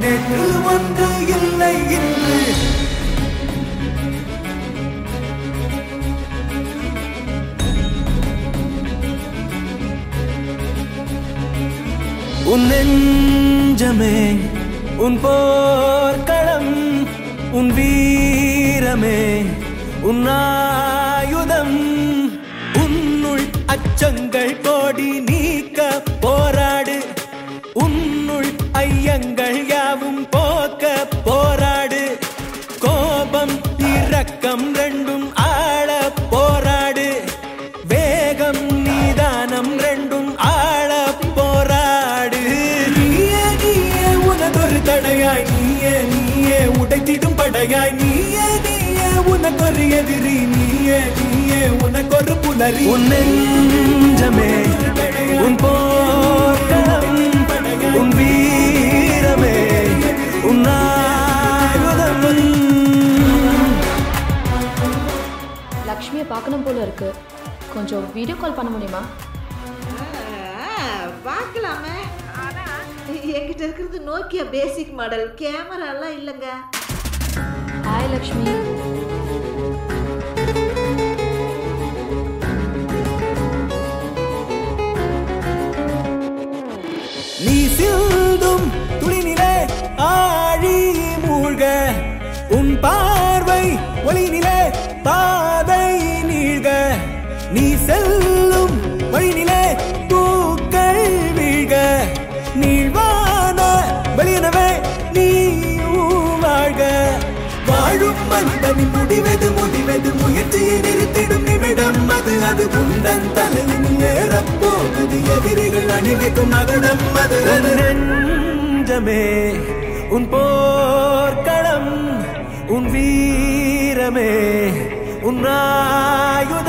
நேற்று ஒன்று இல்லை இன்று உன் நெஞ்சமே உன் போர்க்களம் உன் வீரமே உன் ஆயுதம் உன்னுள் அச்சங்கள் கோடி நீக்க போராடு உன்னுள் ஐயங்கள் யாவும் போக்க போராடு கோபம் இரக்கம் ரெண்டும் ஆள போராடு வேகம் நீதானம் ரெண்டும் ஆள போராடு நீயே நீயே உனதொரு தடையாய் நீயே நீயே உடைத்திடும் படையாய் நீயே நீயே உனக்கொரு எதிரி நீயே நீயே உனக்கொரு புலரி உன் நெஞ்சமே உன் போர்க்களம் உன் வீரமே உன் ஆயுதம் லக்ஷ்மியை பார்க்கணும் போல இருக்கு கொஞ்சம் வீடியோ கால் பண்ண முடியுமா ஆ, பார்க்கலாமே என்கிட்ட இருக்கிறது நோக்கியா பேசிக் மாடல் கேமராலாம் இல்லைங்க ஹாய் லக்ஷ்மி நீ சிந்தும் துளிநிலே ஆழி மூழ்க உன் பார்வை ஒளிநிலே பாதை நீழ்க நீ செல்லும் வழிநிலே பூக்கள் வீழ்க நீழ்வான வெளியனவே நீ வாழ்க வாழும் மனிதனின் முடிவது முடிவது முயற்சியை நிறுத்திடும் நிமிடம் அது அது உந்தன் தலையில் ஏறப்போகுது எதிரிகள் அணிவிக்கும் மகுடம் அது அது நெஞ்சமே உன் போர்க்களம் உன் வீரமே உன் ஆயுதம்